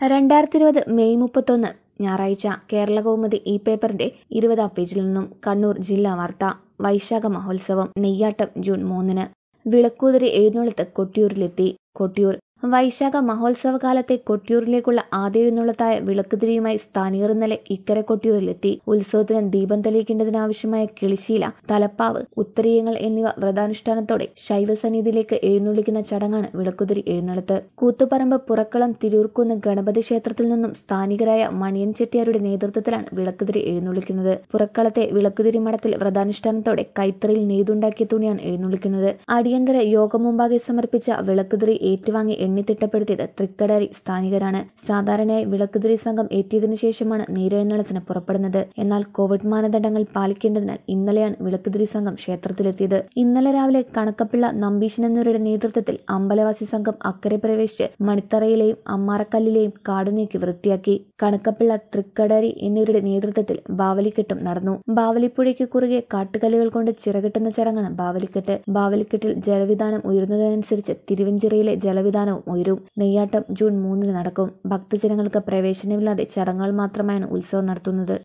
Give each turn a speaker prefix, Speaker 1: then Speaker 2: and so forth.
Speaker 1: രണ്ടായിരത്തി ഇരുപത് മെയ് മുപ്പത്തൊന്ന് ഞായറാഴ്ച കേരള കൗമുദി ഈ പേപ്പറിന്റെ ഇരുപതാം പേജിൽ നിന്നും കണ്ണൂർ ജില്ലാ വാർത്ത വൈശാഖ മഹോത്സവം നെയ്യാട്ടം ജൂൺ മൂന്നിന് വിളക്കൂതിരി എഴുന്നള്ളത്ത് കൊട്ടിയൂരിലെത്തി കൊട്ടിയൂർ വൈശാഖ മഹോത്സവ കാലത്തെ കൊട്ടിയൂരിലേക്കുള്ള ആദ്യ എഴുന്നള്ളത്തായ വിളക്കുതിരിയുമായി സ്ഥാനികർ ഇന്നലെ ഇക്കരെ കൊട്ടിയൂരിലെത്തി ഉത്സവത്തിന് ദീപം തെളിയിക്കേണ്ടതിനാവശ്യമായ കിളിശീല തലപ്പാവ് ഉത്തരീയങ്ങൾ എന്നിവ വ്രതാനുഷ്ഠാനത്തോടെ ശൈവസന്നിധിയിലേക്ക് എഴുന്നള്ളിക്കുന്ന ചടങ്ങാണ് വിളക്കുതിരി എഴുന്നള്ളത്ത് കൂത്തുപറമ്പ് പുറക്കളം തിരൂർക്കുന്ന് ഗണപതി ക്ഷേത്രത്തിൽ നിന്നും സ്ഥാനികരായ മണിയൻ ചെട്ടിയാരുടെ നേതൃത്വത്തിലാണ് വിളക്കുതിരി എഴുന്നള്ളിക്കുന്നത് പുറക്കളത്തെ വിളക്കുതിരി മഠത്തിൽ വ്രതാനുഷ്ഠാനത്തോടെ കൈത്തറിയിൽ നെയ്തുണ്ടാക്കിയ തുണിയാണ് എഴുന്നള്ളിക്കുന്നത് അടിയന്തര യോഗം മുമ്പാകെ സമർപ്പിച്ച വിളക്കുതിരി ഏറ്റുവാങ്ങി എണ്ണിത്തിട്ടപ്പെടുത്തിയത് തൃക്കടരി സ്ഥാനികരാണ് സാധാരണയായി വിളക്കുതിരി സംഘം എത്തിയതിനു ശേഷമാണ് നീരെഴുന്നള്ളത്തിന് പുറപ്പെടുന്നത് എന്നാൽ കോവിഡ് മാനദണ്ഡങ്ങൾ പാലിക്കേണ്ടതിനാൽ ഇന്നലെയാണ് വിളക്കുതിരി സംഘം ക്ഷേത്രത്തിലെത്തിയത് ഇന്നലെ രാവിലെ കണക്കപ്പിള്ള നമ്പീശൻ എന്നിവരുടെ നേതൃത്വത്തിൽ അമ്പലവാസി സംഘം അക്കരെ പ്രവേശിച്ച് മണിത്തറയിലെയും അമ്മാറക്കല്ലിലെയും കാടുനീക്കി വൃത്തിയാക്കി കണക്കപ്പിള്ള തൃക്കടരി എന്നിവരുടെ നേതൃത്വത്തിൽ ബാവലിക്കെട്ടും നടന്നു ബാവലിപ്പുഴയ്ക്ക് കുറുകെ കാട്ടുകല്ലുകൾ കൊണ്ട് ചിറകിട്ടുന്ന ചടങ്ങാണ് ബാവലിക്കെട്ട് ബാവലിക്കെട്ടിൽ ജലവിധാനം ഉയരുന്നതനുസരിച്ച് തിരുവഞ്ചിറയിലെ ജലവിധാനവും ഉയരും നെയ്യാട്ടം ജൂൺ മൂന്നിന് നടക്കും ഭക്തജനങ്ങൾക്ക് പ്രവേശനമില്ലാതെ ചടങ്ങുകൾ മാത്രമായാണ് ഉത്സവം നടത്തുന്നത്